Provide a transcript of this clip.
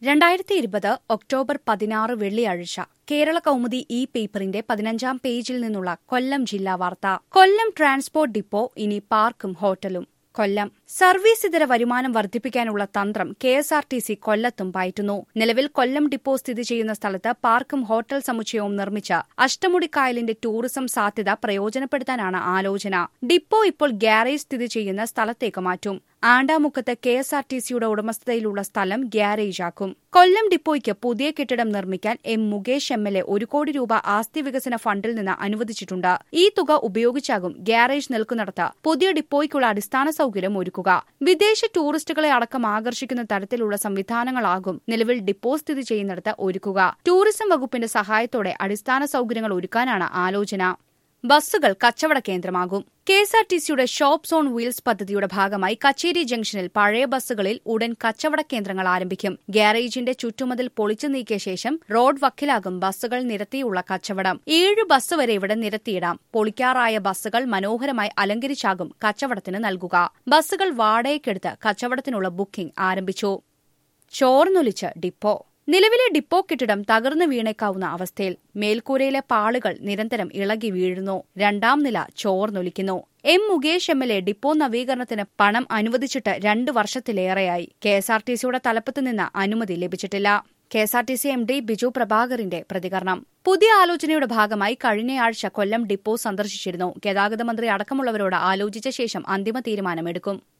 രണ്ടായിരത്തി ഇരുപത് ഒക്ടോബർ പതിനാറ് വെള്ളിയാഴ്ച കേരള കൗമുദി ഇ പേപ്പറിന്റെ പതിനഞ്ചാം പേജിൽ നിന്നുള്ള കൊല്ലം ജില്ലാ വാർത്ത കൊല്ലം ട്രാൻസ്പോർട്ട് ഡിപ്പോ ഇനി പാർക്കും ഹോട്ടലും കൊല്ലം സർവീസ് ഇതര വരുമാനം വർദ്ധിപ്പിക്കാനുള്ള തന്ത്രം K S R T C കൊല്ലത്തും പയറ്റുന്നു നിലവിൽ കൊല്ലം ഡിപ്പോ സ്ഥിതി ചെയ്യുന്ന സ്ഥലത്ത് പാർക്കും ഹോട്ടൽ സമുച്ചയവും നിർമ്മിച്ച് അഷ്ടമുടിക്കായലിന്റെ ടൂറിസം സാധ്യത പ്രയോജനപ്പെടുത്താനാണ് ആലോചന ഡിപ്പോ ഇപ്പോൾ ഗ്യാരേജ് സ്ഥിതി ചെയ്യുന്ന സ്ഥലത്തേക്ക് മാറ്റും ആണ്ടാമുക്കത്ത് കെ എസ് ആർ ടി സിയുടെ ഉടമസ്ഥതയിലുള്ള സ്ഥലം ഗ്യാരേജാക്കും കൊല്ലം ഡിപ്പോയ്ക്ക് പുതിയ കെട്ടിടം നിർമ്മിക്കാൻ M Mukesh M L A ഒരു കോടി രൂപ ആസ്തി വികസന ഫണ്ടിൽ നിന്ന് അനുവദിച്ചിട്ടുണ്ട് ഈ തുക ഉപയോഗിച്ചാകും ഗ്യാരേജ് നിൽക്കുന്നിടത്ത് പുതിയ ഡിപ്പോയ്ക്കുള്ള അടിസ്ഥാന സൌകര്യം ഒരുക്കുക വിദേശ ടൂറിസ്റ്റുകളെ അടക്കം ആകർഷിക്കുന്ന തരത്തിലുള്ള സംവിധാനങ്ങളാകും നിലവിൽ ഡിപ്പോ സ്ഥിതി ചെയ്യുന്നിടത്ത് ഒരുക്കുക ടൂറിസം വകുപ്പിന്റെ സഹായത്തോടെ അടിസ്ഥാന സൌകര്യങ്ങൾ ഒരുക്കാനാണ് ആലോചന ബസ്സുകൾ കച്ചവട കേന്ദ്രമാകും കെ എസ് ആർ ടി സിയുടെ ഷോപ്പ് സോൺ വീൽസ് പദ്ധതിയുടെ ഭാഗമായി കച്ചേരി ജംഗ്ഷനിൽ പഴയ ബസ്സുകളിൽ ഉടൻ കച്ചവട കേന്ദ്രങ്ങൾ ആരംഭിക്കും ഗ്യാരേജിന്റെ ചുറ്റുമതിൽ പൊളിച്ചു നീക്കിയ ശേഷം റോഡ് വക്കിലാകും ബസ്സുകൾ നിരത്തിയുള്ള കച്ചവടം ഏഴ് ബസ് വരെ ഇവിടെ നിരത്തിയിടാം പൊളിക്കാറായ ബസ്സുകൾ മനോഹരമായി അലങ്കരിച്ചാകും കച്ചവടത്തിന് നൽകുക ബസ്സുകൾ വാടകയ്ക്കെടുത്ത് കച്ചവടത്തിനുള്ള ബുക്കിംഗ് ആരംഭിച്ചു ചോർന്നൊലിച്ച് ഡിപ്പോ നിലവിലെ ഡിപ്പോ കെട്ടിടം തകർന്നു വീണേക്കാവുന്ന അവസ്ഥയിൽ മേൽക്കൂരയിലെ പാളുകൾ നിരന്തരം ഇളകി വീഴുന്നു രണ്ടാം നില ചോർന്നൊലിക്കുന്നു M Mukesh M L A depot നവീകരണത്തിന് പണം അനുവദിച്ചിട്ട് രണ്ട് വർഷത്തിലേറെയായി കെ എസ് ആർ ടി സിയുടെ തലപ്പത്ത് നിന്ന് അനുമതി ലഭിച്ചിട്ടില്ല K S R T C M D Biju പ്രഭാകറിന്റെ പ്രതികരണം പുതിയ ആലോചനയുടെ ഭാഗമായി കഴിഞ്ഞയാഴ്ച കൊല്ലം ഡിപ്പോ സന്ദർശിച്ചിരുന്നു ഗതാഗത മന്ത്രി അടക്കമുള്ളവരോട് ആലോചിച്ച ശേഷം അന്തിമ തീരുമാനമെടുക്കും